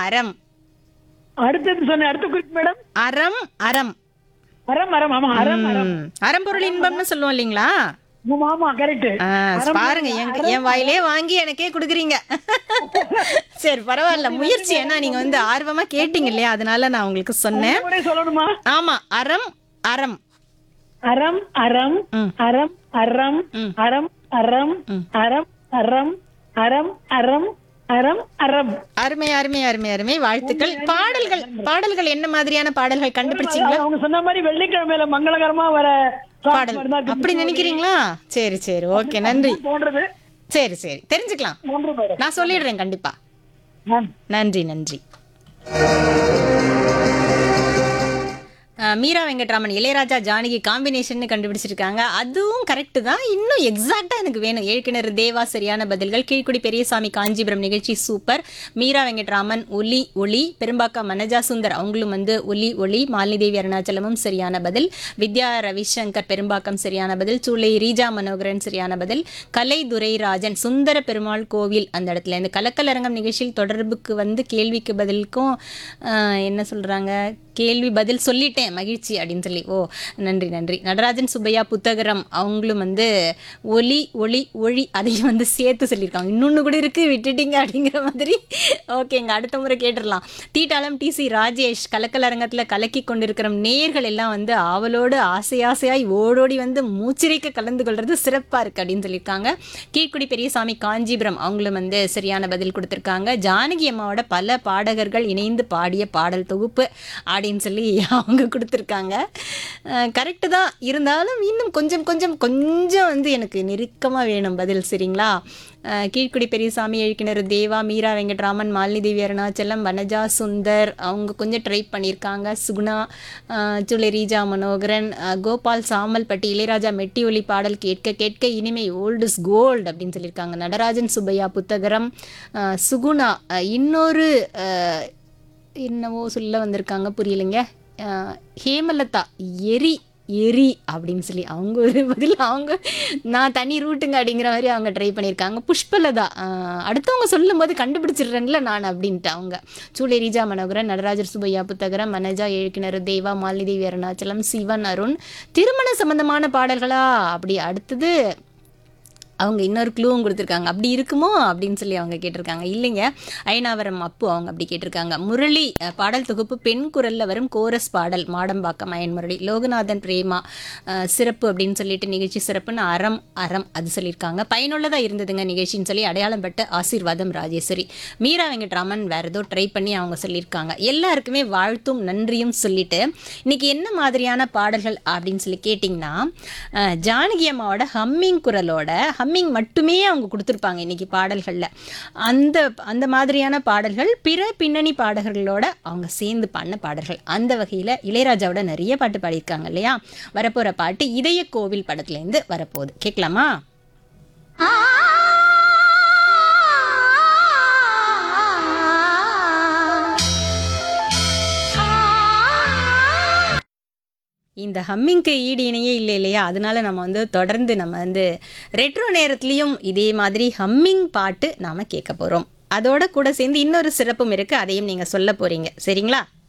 அறம் அடுத்தது சொன்ன அடுத்த குறிப்பு மேடம் அறம் அறம் அறம் அறம் ஆமா அறம் அறம் ம், அறம்பொருள் இன்பம்னு சொல்லுவோம் இல்லைங்களா ஆமா ஆமா கரெக்ட் ஆ, பாருங்க என் என் வாயிலே வாங்கி எனக்கே குடுக்குறீங்க சரி பரவாயில்ல முயற்சி ஏன்னா நீங்க வந்து ஆர்வமா கேட்டீங்க இல்லையா அதனால நான் உங்களுக்கு சொன்னேன் கூட சொல்லணுமா ஆமா அறம் அறம் அறம் அறம் ம். அறம் அறம் ம். அறம் அறம் அறம் அறம் அறம் அறம் அறம் அறம் அருமை அருமை அருமை அருமை வாழ்த்துக்கள் பாடல்கள் பாடல்கள் என்ன மாதிரியான பாடல்கள் கண்டுபிடிச்சீங்களா அவங்க சொன்ன மாதிரி வெள்ளிக்கிழமையில மங்களகரமா வர songs பாடல் மாதிரி தான் அப்படி நினைக்கிறீங்களா சரி சரி ஓகே நன்றி தோன்றது சரி சரி தெரிஞ்சுக்கலாம் நன்றி மேடம் நான் சொல்லிடுறேன் கண்டிப்பா நன்றி. நன்றி நன்றி அஹ், மீரா வெங்கட்ராமன் இளையராஜா ஜானகி காம்பினேஷன் கண்டுபிடிச்சிருக்காங்க அதுவும் கரெக்ட் தான் இன்னும் எக்ஸாக்டா எனக்கு வேணும் ஏற்கிணறு தேவா சரியான பதில்கள் கீழ்க்குடி பெரியசாமி காஞ்சிபுரம் நிகழ்ச்சி சூப்பர் மீரா வெங்கட்ராமன் ஒலி ஒளி பெரும்பாக்கம் மனஜா சுந்தர் அவங்களும் வந்து ஒலி ஒளி மாலினி அருணாச்சலமும் சரியான பதில் வித்யா ரவிசங்கர் பெரும்பாக்கம் சரியான பதில் சூளை ரீஜா மனோகரன் சரியான பதில் கலை துரைராஜன் சுந்தர பெருமாள் கோவில் அந்த இடத்துல இந்த கலக்கலரங்கம் நிகழ்ச்சியில் தொடர்புக்கு வந்து கேள்விக்கு பதிலுக்கும் ஆஹ், என்ன சொல்றாங்க கேள்வி பதில் சொல்லிட்டேன் மகிழ்ச்சி அப்படின்னு சொல்லி ஓ நன்றி நன்றி நடராஜன் சுப்பையா புத்தகரம் அவங்களும் வந்து ஒலி ஒளி ஒளி அதையும் வந்து சேர்த்து சொல்லியிருக்காங்க இன்னொன்று கூட இருக்கு விட்டுட்டீங்க அப்படிங்கிற மாதிரி ஓகேங்க அடுத்த முறை கேட்டுடலாம் தீட்டாளம் டிசி ராஜேஷ் கலக்கலரங்கத்தில் கலக்கி கொண்டிருக்கிற நேர்கள் எல்லாம் வந்து ஆவலோடு ஆசை ஆசையாய் ஓடோடி வந்து மூச்சிறைக்க கலந்து கொள்றது சிறப்பா இருக்கு அப்படின்னு சொல்லியிருக்காங்க கீழ்க்குடி பெரியசாமி காஞ்சிபுரம் அவங்களும் வந்து சரியான பதில் கொடுத்திருக்காங்க ஜானகி அம்மாவோட பல பாடகர்கள் இணைந்து பாடிய பாடல் தொகுப்பு அப்படின்னு சொல்லி அவங்க கொடுத்துருக்காங்க கரெக்டு தான் இருந்தாலும் இன்னும் கொஞ்சம் கொஞ்சம் கொஞ்சம் வந்து எனக்கு நெருக்கமாக வேணும் பதில் சரிங்களா அஹ் கீழ்க்குடி பெரியசாமி எழுக்கிணறு தேவா மீரா வெங்கட்ராமன் மாலினி தேவி அருணாச்சலம் வனஜா சுந்தர் அவங்க கொஞ்சம் ட்ரை பண்ணியிருக்காங்க சுகுணா அஹ் சுளை ரீஜா மனோகரன் அஹ் கோபால் சாமல்பட்டி இளையராஜா மெட்டி ஒலி பாடல் கேட்க கேட்க இனிமை ஓல்டு இஸ் கோல்டு அப்படின்னு சொல்லியிருக்காங்க நடராஜன் சுப்பையா புத்தகரம் அஹ் சுகுணா அஹ் இன்னொரு அஹ், என்னவோ சொல்ல வந்திருக்காங்க புரியலைங்க அஹ் ஹேமலதா எரி எரி அப்படின்னு சொல்லி அவங்க ஒரு பதில் அவங்க நான் தனி ரூட்டுங்க அப்படிங்கிற மாதிரி அவங்க ட்ரை பண்ணியிருக்காங்க புஷ்பலதா அஹ் அடுத்தவங்க சொல்லும் போது கண்டுபிடிச்சிடுறேன்ல நான் அப்படின்ட்டு அவங்க சூளை ரீஜா மனோகரன் நடராஜர் சுபையா புத்தகரம் மனஜா எழுக்கிணறு தேவா மாலிதேவி அருணாச்சலம் சிவன் அருண் திருமண சம்பந்தமான பாடல்களா அப்படி அடுத்தது அவங்க இன்னொரு க்ளூவும் கொடுத்துருக்காங்க அப்படி இருக்குமோ அப்படின்னு சொல்லி அவங்க கேட்டிருக்காங்க இல்லைங்க ஐநாவரம் அப்பு அவங்க அப்படி கேட்டிருக்காங்க முரளி அஹ், பாடல் தொகுப்பு பெண் குரல்ல வரும் கோரஸ் பாடல் மாடம்பாக்கம் அயன் முரளி லோகநாதன் பிரேமா அஹ், சிறப்பு அப்படின்னு சொல்லிட்டு நிகழ்ச்சி சிறப்புன்னு அறம் அறம் அது சொல்லியிருக்காங்க பயனுள்ளதா இருந்ததுங்க நிகழ்ச்சின்னு சொல்லி அடையாளம் பட்ட ஆசீர்வாதம் ராஜேஸ்வரி மீரா வெங்கட்ராமன் வேற ஏதோ ட்ரை பண்ணி அவங்க சொல்லியிருக்காங்க எல்லாருக்குமே வாழ்த்தும் நன்றியும் சொல்லிட்டு இன்னைக்கு என்ன மாதிரியான பாடல்கள் அப்படின்னு சொல்லி கேட்டிங்கன்னா அஹ், ஜானகி அம்மாவோட ஹம்மிங் குரலோட ஹம்மிங் மட்டுமே அவங்க கொடுத்துருப்பாங்க இன்னைக்கு பாடல்களில் அந்த அந்த மாதிரியான பாடல்கள் பிற பின்னணி பாடல்களோட அவங்க சேர்ந்து பண்ண பாடல்கள் அந்த வகையில் இளையராஜாவோட நிறைய பாட்டு பாடியிருக்காங்க இல்லையா வரப்போகிற பாட்டு இதய கோவில் படத்துலேருந்து வரப்போகுது கேட்கலாமா இந்த ஹம்மிங்க்கு ஈடு இணையே இல்லை இல்லையா அதனால நம்ம வந்து தொடர்ந்து நம்ம வந்து ரெட்ரோ நேரத்துலையும் இதே மாதிரி ஹம்மிங் பாட்டு நாம கேட்க போறோம் அதோட கூட சேர்ந்து இன்னொரு சிறப்பும் இருக்கு அதையும் நீங்க சொல்ல போறீங்க சரிங்களா